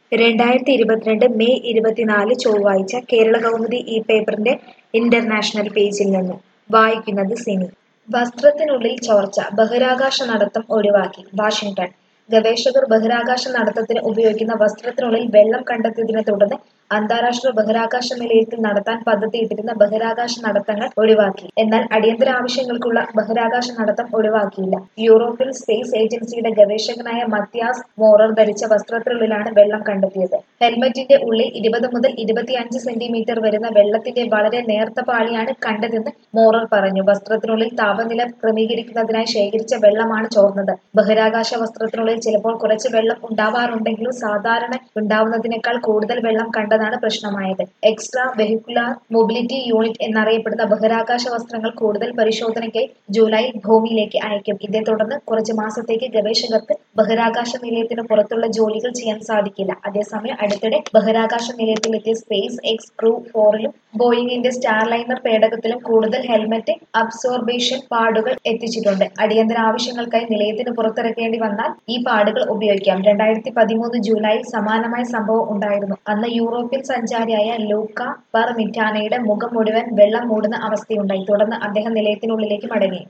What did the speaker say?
രണ്ടായിരത്തി ഇരുപത്തിരണ്ട് മെയ് ഇരുപത്തിനാല് ചൊവ്വാഴ്ച കേരള കൗമുദി ഈ പേപ്പറിന്റെ ഇന്റർനാഷണൽ പേജിൽ നിന്ന് വായിക്കുന്നത് സിനി വസ്ത്രത്തിനുള്ളിൽ ചോർച്ച ബഹിരാകാശ നടത്തം ഒഴിവാക്കി വാഷിംഗ്ടൺ ഗവേഷകർ ബഹിരാകാശ നടത്തത്തിന് ഉപയോഗിക്കുന്ന വസ്ത്രത്തിനുള്ളിൽ വെള്ളം കണ്ടെത്തിയതിനെ തുടർന്ന് അന്താരാഷ്ട്ര ബഹിരാകാശ നിലയത്തിൽ നടത്താൻ പദ്ധതിയിട്ടിരുന്ന ബഹിരാകാശ നടത്തങ്ങൾ ഒഴിവാക്കി എന്നാൽ അടിയന്തര ആവശ്യങ്ങൾക്കുള്ള ബഹിരാകാശ നടത്തം ഒഴിവാക്കിയില്ല യൂറോപ്യൻ സ്പേസ് ഏജൻസിയുടെ ഗവേഷകനായ മത്യാസ് മോറർ ധരിച്ച വസ്ത്രത്തിനുള്ളിലാണ് വെള്ളം കണ്ടെത്തിയത് ഹെൽമറ്റിന്റെ ഉള്ളിൽ ഇരുപത് മുതൽ ഇരുപത്തിയഞ്ച് സെന്റിമീറ്റർ വരുന്ന വെള്ളത്തിന്റെ വളരെ നേർത്ത പാളിയാണ് കണ്ടതെന്ന് മോറർ പറഞ്ഞു വസ്ത്രത്തിനുള്ളിൽ താപനില ക്രമീകരിക്കുന്നതിനായി ശേഖരിച്ച വെള്ളമാണ് ചോർന്നത് ബഹിരാകാശ വസ്ത്രത്തിനുള്ളിൽ ചിലപ്പോൾ കുറച്ച് വെള്ളം ഉണ്ടാവാറുണ്ടെങ്കിലും സാധാരണ ഉണ്ടാവുന്നതിനേക്കാൾ കൂടുതൽ വെള്ളം കണ്ടതാണ് പ്രശ്നമായത് എക്സ്ട്രാ വെഹിക്കുലാർ മൊബിലിറ്റി യൂണിറ്റ് എന്നറിയപ്പെടുന്ന ബഹിരാകാശ വസ്ത്രങ്ങൾ കൂടുതൽ പരിശോധനയ്ക്കായി ജൂലൈയിൽ ഭൂമിയിലേക്ക് അയക്കും ഇതേ തുടർന്ന് കുറച്ച് മാസത്തേക്ക് ഗവേഷകർക്ക് ബഹിരാകാശ നിലയത്തിന് പുറത്തുള്ള ജോലികൾ ചെയ്യാൻ സാധിക്കില്ല അതേസമയം അടുത്തിടെ ബഹിരാകാശ നിലയത്തിലെത്തിയ സ്പേസ് എക്സ് ക്രൂ ഫോറിലും ബോയിങ്ങിന്റെ സ്റ്റാർലൈനർ പേടകത്തിലും കൂടുതൽ ഹെൽമറ്റ് അബ്സോർബേഷൻ പാടുകൾ എത്തിച്ചിട്ടുണ്ട് അടിയന്തര ആവശ്യങ്ങൾക്കായി നിലയത്തിന് പുറത്തിറക്കേണ്ടി വന്നാൽ ഈ പാടുകൾ ഉപയോഗിക്കാം രണ്ടായിരത്തി പതിമൂന്ന് ജൂലൈയിൽ സമാനമായ സംഭവം ഉണ്ടായിരുന്നു അന്ന് യൂറോപ്യൻ സഞ്ചാരിയായ ലൂക്ക പെർ മിറ്റാനയുടെ മുഖം മുഴുവൻ വെള്ളം മൂടുന്ന അവസ്ഥയുണ്ടായി തുടർന്ന് അദ്ദേഹം നിലയത്തിനുള്ളിലേക്ക് മടങ്ങി